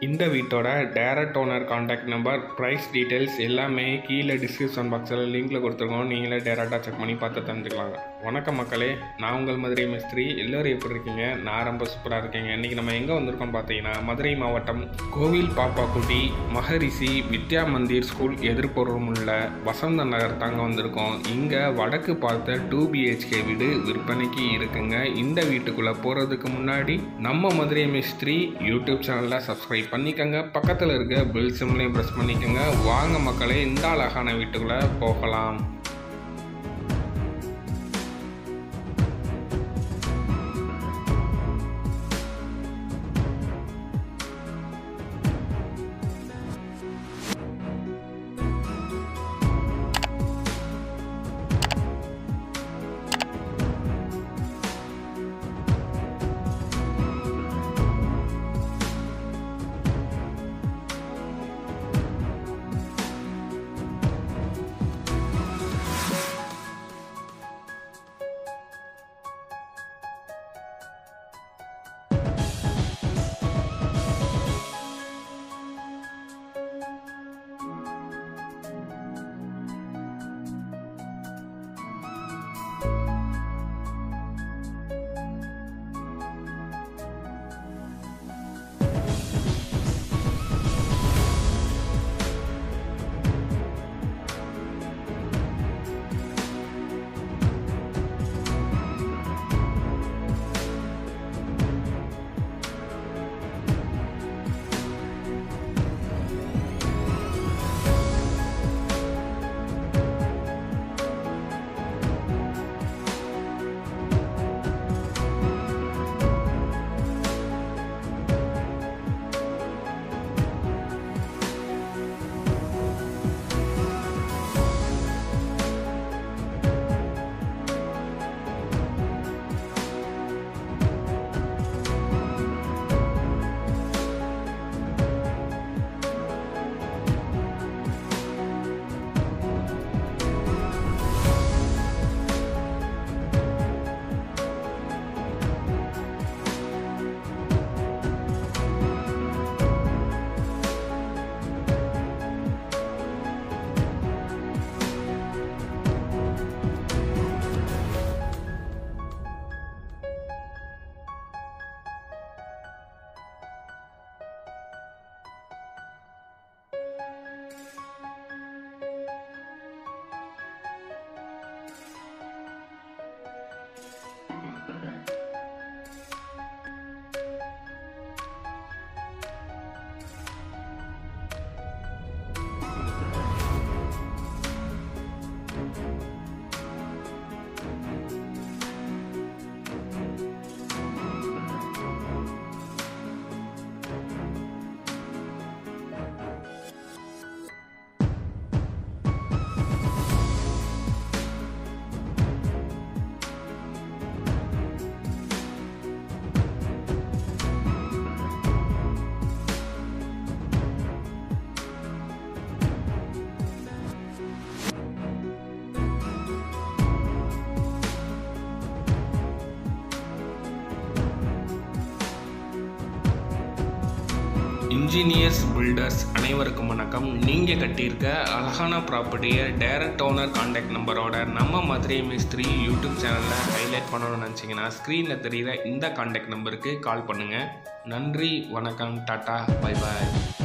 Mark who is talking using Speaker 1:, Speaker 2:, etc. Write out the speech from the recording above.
Speaker 1: இந்த வீட்டோட direct owner contact number price details எல்லாமே கீழே டிஸ்கிரிப்ஷன் பாக்ஸில் லிங்க்கில் கொடுத்துருக்கோம் நீங்களே டேரெக்டாக செக் பண்ணி பார்த்து தெரிஞ்சுக்கலாங்க வணக்கம் மக்களே நான் உங்கள் மதுரை மிஸ்திரி எல்லோரும் எப்படி இருக்கீங்க நான் ரொம்ப சூப்பராக இருக்கேங்க இன்றைக்கி நம்ம எங்கே வந்திருக்கோம் பார்த்தீங்கன்னா மதுரை மாவட்டம் கோவில் பாப்பாக்குட்டி மகரிஷி வித்யா மந்திர் ஸ்கூல் எதிர்ப்புறம் உள்ள வசந்த நகர் தாங்க வந்திருக்கோம் இங்கே வடக்கு பார்த்த டூ பிஹெச்கே வீடு விற்பனைக்கு இருக்குங்க இந்த வீட்டுக்குள்ளே போகிறதுக்கு முன்னாடி நம்ம மதுரை மிஸ்திரி யூடியூப் சேனலில் சப்ஸ்கிரைப் பண்ணிக்கோங்க பக்கத்தில் இருக்க பெல் சிம்லையும் ப்ரெஸ் பண்ணிக்கோங்க வாங்க மக்களே இந்த அழகான வீட்டுக்குள்ளே போகலாம் இன்ஜினியர்ஸ் பில்டர்ஸ் அனைவருக்கும் வணக்கம் நீங்கள் கட்டியிருக்க அழகான ப்ராப்பர்ட்டியை டைரக்ட் ஓனர் காண்டாக்ட் நம்பரோட நம்ம மதுரை மிஸ்திரி யூடியூப் சேனலில் ஹைலைட் பண்ணணும்னு நினச்சிங்கன்னா ஸ்க்ரீனில் தெரிகிற இந்த காண்டாக்ட் நம்பருக்கு கால் பண்ணுங்கள் நன்றி வணக்கம் டாட்டா பை பாய்